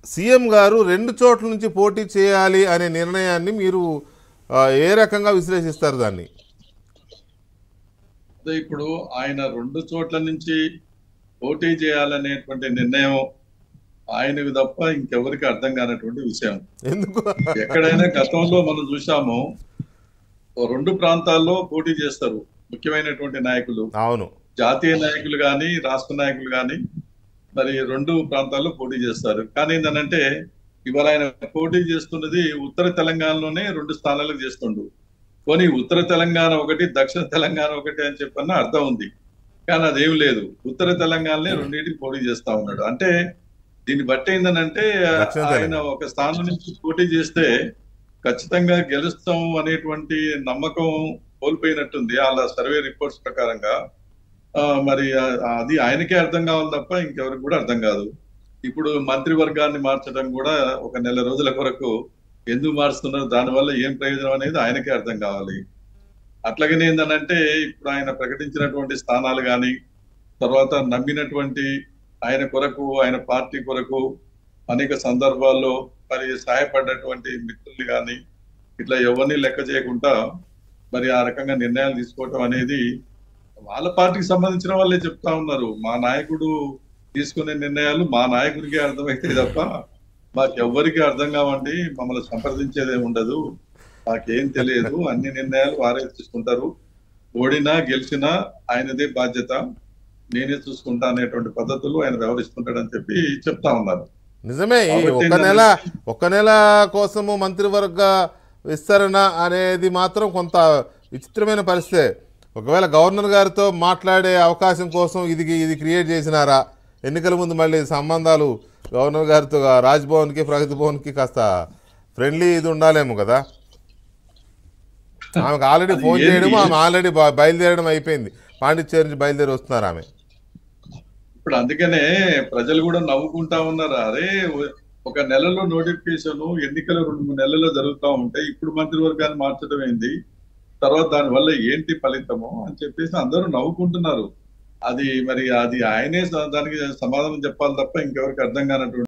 CM గారు రెండు చోట్ల నుంచి పోటీ చేయాలి అనే నిర్ణయాన్ని మీరు ఆ, ఏ రకంగా విశ్లేషిస్తారు దాన్ని అదే ఇప్పుడు ఆయన రెండు చోట్ల నుంచి పోటీ చేయాలనేటువంటి నిర్ణయం ఆయనకు తప్ప ఇంకెవరికి అర్థం కానటువంటి విషయం ఎందుకు ఎక్కడైనా గతంలో మనం చూసాము ఓ రెండు ప్రాంతాల్లో పోటీ చేస్తారు ముఖ్యమైనటువంటి నాయకులు అవును జాతీయ నాయకులు కానీ రాష్ట్ర నాయకులు కానీ మరి రెండు ప్రాంతాల్లో పోటీ చేస్తారు కానీ ఏంటంటే ఇవాళ ఆయన పోటీ చేస్తున్నది ఉత్తర తెలంగాణలోనే రెండు స్థానాలకు చేస్తుండు పోనీ ఉత్తర తెలంగాణ ఒకటి దక్షిణ తెలంగాణ ఒకటి అని చెప్పన్న అర్థం ఉంది కానీ అదేం లేదు ఉత్తర తెలంగాణలో రెండింటికి పోటీ చేస్తా ఉన్నాడు అంటే దీన్ని బట్టి ఏంటంటే దక్షిణ ఆయన తెలంగాణ. ఒక స్థానం నుంచి పోటీ చేస్తే ఖచ్చితంగా గెలుస్తాం అనేటువంటి నమ్మకం కోల్పోయినట్టుంది వాళ్ళ సర్వే రిపోర్ట్స్ ప్రకారంగా ఆ, మరి ఆ- అది ఆయనకే అర్థం కావాలి తప్ప ఇంకెవరికి కూడా అర్థం కాదు ఇప్పుడు మంత్రివర్గాన్ని మార్చడం కూడా ఒక నెల రోజుల కొరకు ఎందుకు మారుస్తున్నారు దానివల్ల ఏం ప్రయోజనం అనేది ఆయనకే అర్థం కావాలి అట్లాగనే ఏంటంటే ఇప్పుడు ఆయన ప్రకటించినటువంటి స్థానాలు కానీ తర్వాత నమ్మినటువంటి ఆయన కొరకు ఆయన పార్టీ కొరకు అనేక సందర్భాల్లో మరి సహాయపడినటువంటి మిత్రులు కానీ ఇట్లా ఎవరిని లెక్క చేయకుండా మరి ఆ రకంగా నిర్ణయాలు తీసుకోవటం అనేది వాళ్ళ పార్టీకి సంబంధించిన వాళ్ళే చెప్తా ఉన్నారు మా నాయకుడు తీసుకునే నిర్ణయాలు మా నాయకుడికే అర్థమైతే తప్ప మాకు ఎవ్వరికి అర్థం కావండి మమ్మల్ని సంప్రదించేదే ఉండదు మాకేం తెలియదు అన్ని నిర్ణయాలు వారే తీసుకుంటారు ఓడినా గెలిచినా ఆయనదే బాధ్యత నేనే చూసుకుంటా అనేటువంటి పద్ధతులు ఆయన వ్యవహరిస్తుంటాడని చెప్పి చెప్తా ఉన్నారు నిజమే ఈ కాబట్టి ఒక నెల ఒక నెల కోసము మంత్రివర్గ విస్తరణ అనేది మాత్రం కొంత విచిత్రమైన పరిస్థితే ఒకవేళ గవర్నర్ గారితో మాట్లాడే అవకాశం కోసం ఇది ఇది క్రియేట్ చేసినారా ఎన్నికల ముందు మళ్ళీ సంబంధాలు గవర్నర్ గారితో రాజ్భవన్కి ప్రగతి భవన్కి కాస్త ఫ్రెండ్లీ ఇది ఉండాలేమో కదా ఆమెకు ఆల్రెడీ అది ఫోన్ ఏంది? చేయడం ఆమె ఆల్రెడీ బ- బయలుదేరడం అయిపోయింది పాండిచ్చేరి నుంచి బయలుదేరి వస్తున్నారు ఆమె ఇప్పుడు అందుకనే ప్రజలు కూడా నవ్వుకుంటా ఉన్నారు అరే ఒక నెలలో నోటిఫికేషన్ ఎన్నికలు రెండు మూడు నెలల్లో జరుగుతూ ఉంటాయి ఇప్పుడు మంత్రివర్గాన్ని మార్చడం ఏంది తర్వాత దాని వల్ల ఏంటి ఫలితము అని చెప్పేసి అందరూ నవ్వుకుంటున్నారు అది మరి అది ఆయనే దానికి సమాధానం చెప్పాలి తప్ప ఇంకెవరికి అర్థం కానటువంటి